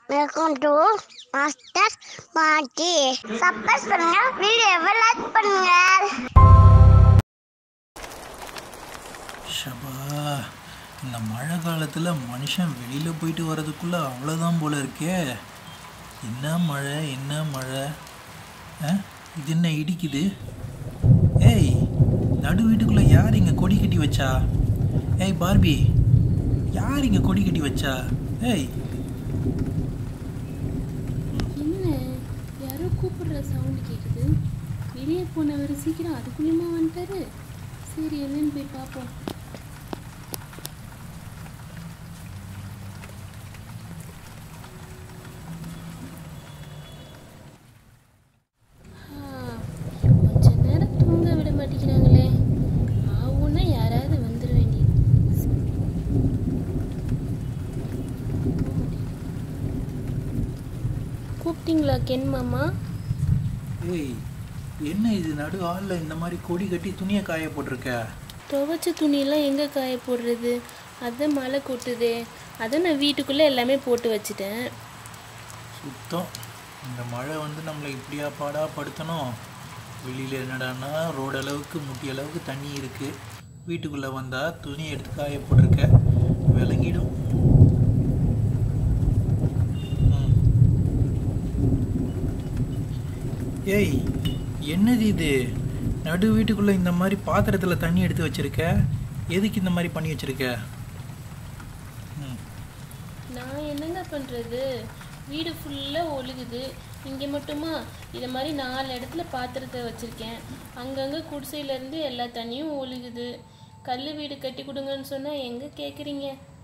Welcome to master பாட்டி support பண்ணுங்க வீடியோவை லைக் பண்ணுங்க ஷபா இந்த மழை காலத்தில் மனுஷன் வெளியில் போயிட்டு வர்றதுக்குள்ளே அவ்வளோதான் போல இருக்கே என்ன மழை என்ன மழை ஆ இது என்ன இடிக்குது ஏய் நடு வீட்டுக்குள்ளே யார் இங்கே கொடி கட்டி வச்சா ஏய் பார்பி யார் இங்கே கொடி கட்டி வச்சா ஏய் என்ன யாரோ கூப்பிடுற சவுண்டு கேட்குது வெளியே போனவர் சீக்கிரம் அதுக்குள்ளேயுமா வந்துட்டாரு சரி என்னன்னு போய் பார்ப்போம் ஆ, கொஞ்ச நேரம் தூங்க விட மாட்டேங்கிறாங்களே ஆவுன்னா யாராவது வந்துட வேண்டியது கூப்பிட்டீங்களா கென் மாமா ஏய் என்ன இது நடு ஆளில் இந்த மாதிரி கொடி கட்டி துணியை காய போட்டிருக்க துவைச்ச துணியெல்லாம் எங்கே காய போடுறது அதான் மழை கொட்டுதே அதை நான் வீட்டுக்குள்ளே எல்லாமே போட்டு வச்சுட்டேன் சுத்தம் இந்த மழை வந்து நம்மளை இப்படியா பாடா படுத்தணும் வெளியில் என்னடான்னா ரோடு அளவுக்கு முட்டி அளவுக்கு தண்ணி இருக்குது வீட்டுக்குள்ளே வந்தால் துணி எடுத்து காய போட்டிருக்க விளங்கிடும் ம். ஏய் என்னது இது நடு வீட்டுக்குள்ளே இந்த மாதிரி பாத்திரத்தில் தண்ணி எடுத்து வச்சிருக்க எதுக்கு இந்த மாதிரி பண்ணி வச்சிருக்க ம் நான் என்னங்க பண்ணுறது வீடு ஃபுல்லாக ஒழுகுது இங்கே மட்டுமா இதை மாதிரி நாலு இடத்துல பாத்திரத்தை வச்சுருக்கேன் அங்கங்கே குடிசையிலேருந்து எல்லா தண்ணியும் ஒழுகுது கல் வீடு கட்டி கொடுங்கன்னு சொன்னால் எங்கே கேட்குறீங்க